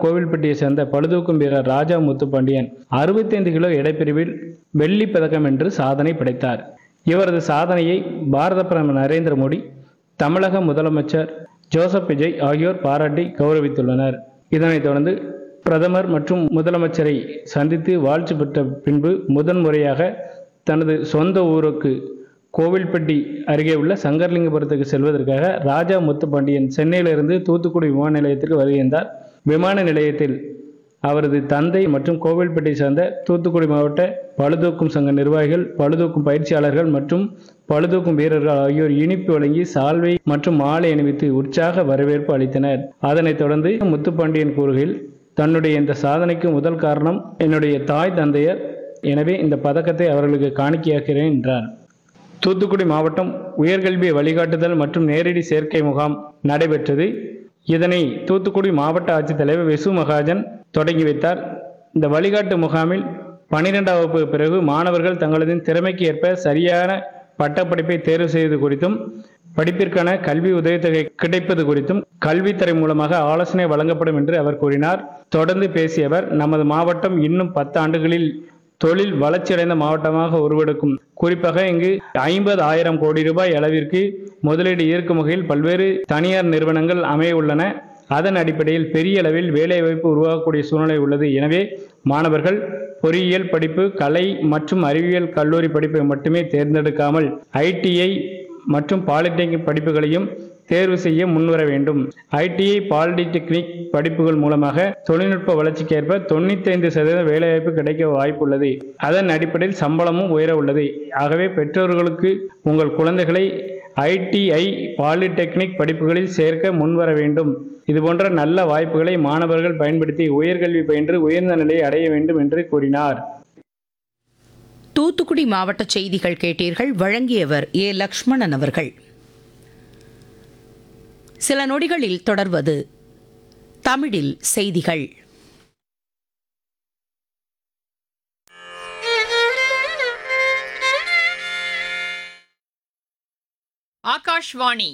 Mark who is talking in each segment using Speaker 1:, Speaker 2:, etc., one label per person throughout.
Speaker 1: கோவில்பட்டியை சேர்ந்த பளுதூக்கும் வீரர் ராஜா முத்துப்பாண்டியன் அறுபத்தைந்து கிலோ எடைப்பிரிவில் வெள்ளி பதக்கம் வென்று சாதனை படைத்தார் இவரது சாதனையை பாரத பிரதமர் நரேந்திர மோடி தமிழக முதலமைச்சர் ஜோசப் விஜய் ஆகியோர் பாராட்டி கௌரவித்துள்ளனர் இதனைத் தொடர்ந்து பிரதமர் மற்றும் முதலமைச்சரை சந்தித்து வாழ்த்து பெற்ற பின்பு முதன்முறையாக தனது சொந்த ஊருக்கு கோவில்பட்டி அருகே உள்ள சங்கர்லிங்கபுரத்துக்கு செல்வதற்காக ராஜா முத்துப்பாண்டியன் சென்னையிலிருந்து தூத்துக்குடி விமான நிலையத்திற்கு வருகின்றார் விமான நிலையத்தில் அவரது தந்தை மற்றும் கோவில்பட்டி சேர்ந்த தூத்துக்குடி மாவட்ட பளுதூக்கும் சங்க நிர்வாகிகள் பளுதூக்கும் பயிற்சியாளர்கள் மற்றும் பளுதூக்கும் வீரர்கள் ஆகியோர் இனிப்பு வழங்கி சால்வை மற்றும் மாலை அணிவித்து உற்சாக வரவேற்பு அளித்தனர் அதனைத் தொடர்ந்து முத்துப்பாண்டியன் கூறுகையில் தன்னுடைய இந்த சாதனைக்கு முதல் காரணம் என்னுடைய தாய் தந்தையர் எனவே இந்த பதக்கத்தை அவர்களுக்கு காணிக்கையாக்கிறேன் என்றார் தூத்துக்குடி மாவட்டம் உயர்கல்வி வழிகாட்டுதல் மற்றும் நேரடி சேர்க்கை முகாம் நடைபெற்றது இதனை தூத்துக்குடி மாவட்ட ஆட்சித்தலைவர் விசு மகாஜன் தொடங்கி வைத்தார் இந்த வழிகாட்டு முகாமில் பன்னிரெண்டாம் வகுப்பு பிறகு மாணவர்கள் தங்களது திறமைக்கு ஏற்ப சரியான பட்டப்படிப்பை தேர்வு செய்வது குறித்தும் படிப்பிற்கான கல்வி உதவித்தொகை கிடைப்பது குறித்தும் கல்வித்துறை மூலமாக ஆலோசனை வழங்கப்படும் என்று அவர் கூறினார் தொடர்ந்து பேசிய அவர் நமது மாவட்டம் இன்னும் பத்து ஆண்டுகளில் தொழில் வளர்ச்சியடைந்த மாவட்டமாக உருவெடுக்கும் குறிப்பாக இங்கு ஐம்பது ஆயிரம் கோடி ரூபாய் அளவிற்கு முதலீடு ஈர்க்கும் வகையில் பல்வேறு தனியார் நிறுவனங்கள் அமைய உள்ளன அதன் அடிப்படையில் பெரிய அளவில் வேலைவாய்ப்பு உருவாகக்கூடிய சூழ்நிலை உள்ளது எனவே மாணவர்கள் பொறியியல் படிப்பு கலை மற்றும் அறிவியல் கல்லூரி படிப்பை மட்டுமே தேர்ந்தெடுக்காமல் ஐடிஐ மற்றும் பாலிடெக்னிக் படிப்புகளையும் தேர்வு செய்ய முன்வர வேண்டும் ஐடிஐ பாலிடெக்னிக் படிப்புகள் மூலமாக தொழில்நுட்ப வளர்ச்சிக்கேற்ப தொண்ணூத்தைந்து சதவீத வேலைவாய்ப்பு கிடைக்க வாய்ப்புள்ளது அதன் அடிப்படையில் சம்பளமும் உயர உள்ளது ஆகவே பெற்றோர்களுக்கு உங்கள் குழந்தைகளை ஐடிஐ பாலிடெக்னிக் படிப்புகளில் சேர்க்க முன்வர வேண்டும் இதுபோன்ற நல்ல வாய்ப்புகளை மாணவர்கள் பயன்படுத்தி உயர்கல்வி பயின்று உயர்ந்த நிலையை அடைய வேண்டும் என்று கூறினார்
Speaker 2: தூத்துக்குடி மாவட்ட செய்திகள் கேட்டீர்கள் வழங்கியவர் ஏ லக்ஷ்மணன் அவர்கள் சில நொடிகளில் தொடர்வது தமிழில் செய்திகள்
Speaker 3: ஆகாஷ்வாணி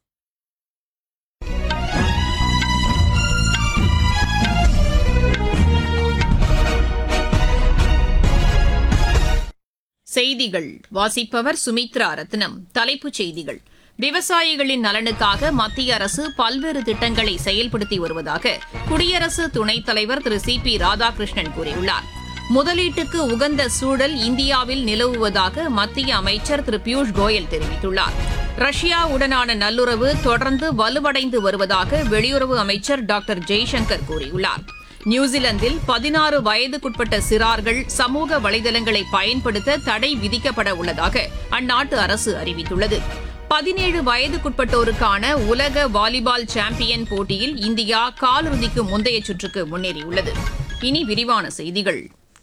Speaker 3: செய்திகள் வாசிப்பவர் சுமித்ரா ரத்னம் தலைப்புச் செய்திகள் விவசாயிகளின் நலனுக்காக மத்திய அரசு பல்வேறு திட்டங்களை செயல்படுத்தி வருவதாக குடியரசு துணைத் தலைவர் திரு சி பி ராதாகிருஷ்ணன் கூறியுள்ளார் முதலீட்டுக்கு உகந்த சூழல் இந்தியாவில் நிலவுவதாக மத்திய அமைச்சர் திரு பியூஷ் கோயல் தெரிவித்துள்ளார் ரஷ்யாவுடனான நல்லுறவு தொடர்ந்து வலுவடைந்து வருவதாக வெளியுறவு அமைச்சர் டாக்டர் ஜெய்சங்கர் கூறியுள்ளார் நியூசிலாந்தில் பதினாறு வயதுக்குட்பட்ட சிறார்கள் சமூக வலைதளங்களை பயன்படுத்த தடை விதிக்கப்பட உள்ளதாக அந்நாட்டு அரசு அறிவித்துள்ளது பதினேழு வயதுக்குட்பட்டோருக்கான உலக வாலிபால் சாம்பியன் போட்டியில் இந்தியா காலிறுதிக்கு முந்தைய சுற்றுக்கு முன்னேறியுள்ளது இனி விரிவான செய்திகள்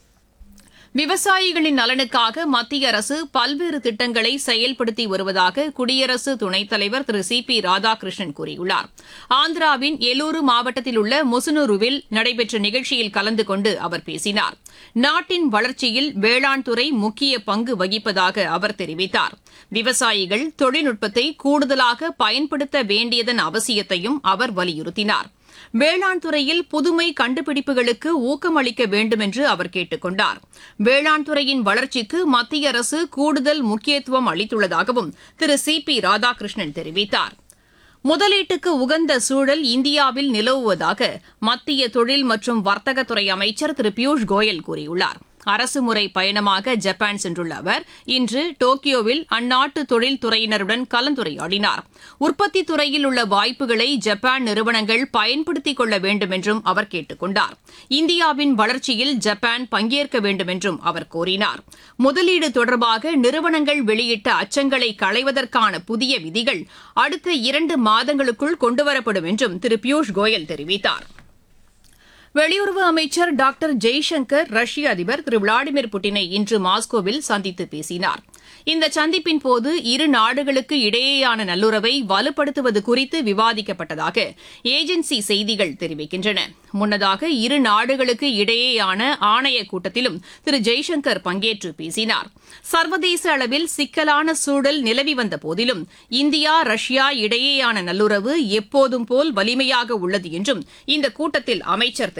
Speaker 3: விவசாயிகளின் நலனுக்காக மத்திய அரசு பல்வேறு திட்டங்களை செயல்படுத்தி வருவதாக குடியரசு துணைத் தலைவர் திரு சி பி ராதாகிருஷ்ணன் கூறியுள்ளார் ஆந்திராவின் எலூரு மாவட்டத்தில் உள்ள முசுனூருவில் நடைபெற்ற நிகழ்ச்சியில் கலந்து கொண்டு அவர் பேசினார் நாட்டின் வளர்ச்சியில் வேளாண் துறை முக்கிய பங்கு வகிப்பதாக அவர் தெரிவித்தார் விவசாயிகள் தொழில்நுட்பத்தை கூடுதலாக பயன்படுத்த வேண்டியதன் அவசியத்தையும் அவர் வலியுறுத்தினார் வேளாண் துறையில் புதுமை கண்டுபிடிப்புகளுக்கு ஊக்கமளிக்க வேண்டும் என்று அவர் கேட்டுக் கொண்டார் வேளாண் துறையின் வளர்ச்சிக்கு மத்திய அரசு கூடுதல் முக்கியத்துவம் அளித்துள்ளதாகவும் திரு சி பி ராதாகிருஷ்ணன் தெரிவித்தார் முதலீட்டுக்கு உகந்த சூழல் இந்தியாவில் நிலவுவதாக மத்திய தொழில் மற்றும் வர்த்தகத்துறை அமைச்சர் திரு பியூஷ் கோயல் கூறியுள்ளார் அரசுமுறை பயணமாக ஜப்பான் சென்றுள்ள அவர் இன்று டோக்கியோவில் அந்நாட்டு தொழில்துறையினருடன் கலந்துரையாடினார் உற்பத்தி துறையில் உள்ள வாய்ப்புகளை ஜப்பான் நிறுவனங்கள் பயன்படுத்திக் கொள்ள வேண்டும் என்றும் அவர் கேட்டுக் கொண்டார் இந்தியாவின் வளர்ச்சியில் ஜப்பான் பங்கேற்க வேண்டும் என்றும் அவர் கோரினார் முதலீடு தொடர்பாக நிறுவனங்கள் வெளியிட்ட அச்சங்களை களைவதற்கான புதிய விதிகள் அடுத்த இரண்டு மாதங்களுக்குள் கொண்டுவரப்படும் என்றும் திரு பியூஷ் கோயல் தெரிவித்தார் வெளியுறவு அமைச்சர் டாக்டர் ஜெய்சங்கர் ரஷ்ய அதிபர் திரு விளாடிமிர் புட்டினை இன்று மாஸ்கோவில் சந்தித்து பேசினார் இந்த சந்திப்பின் போது இரு நாடுகளுக்கு இடையேயான நல்லுறவை வலுப்படுத்துவது குறித்து விவாதிக்கப்பட்டதாக ஏஜென்சி செய்திகள் தெரிவிக்கின்றன முன்னதாக இரு நாடுகளுக்கு இடையேயான ஆணைய கூட்டத்திலும் திரு ஜெய்சங்கர் பங்கேற்று பேசினார் சர்வதேச அளவில் சிக்கலான சூழல் நிலவி வந்த போதிலும் இந்தியா ரஷ்யா இடையேயான நல்லுறவு எப்போதும் போல் வலிமையாக உள்ளது என்றும் இந்த கூட்டத்தில் அமைச்சர்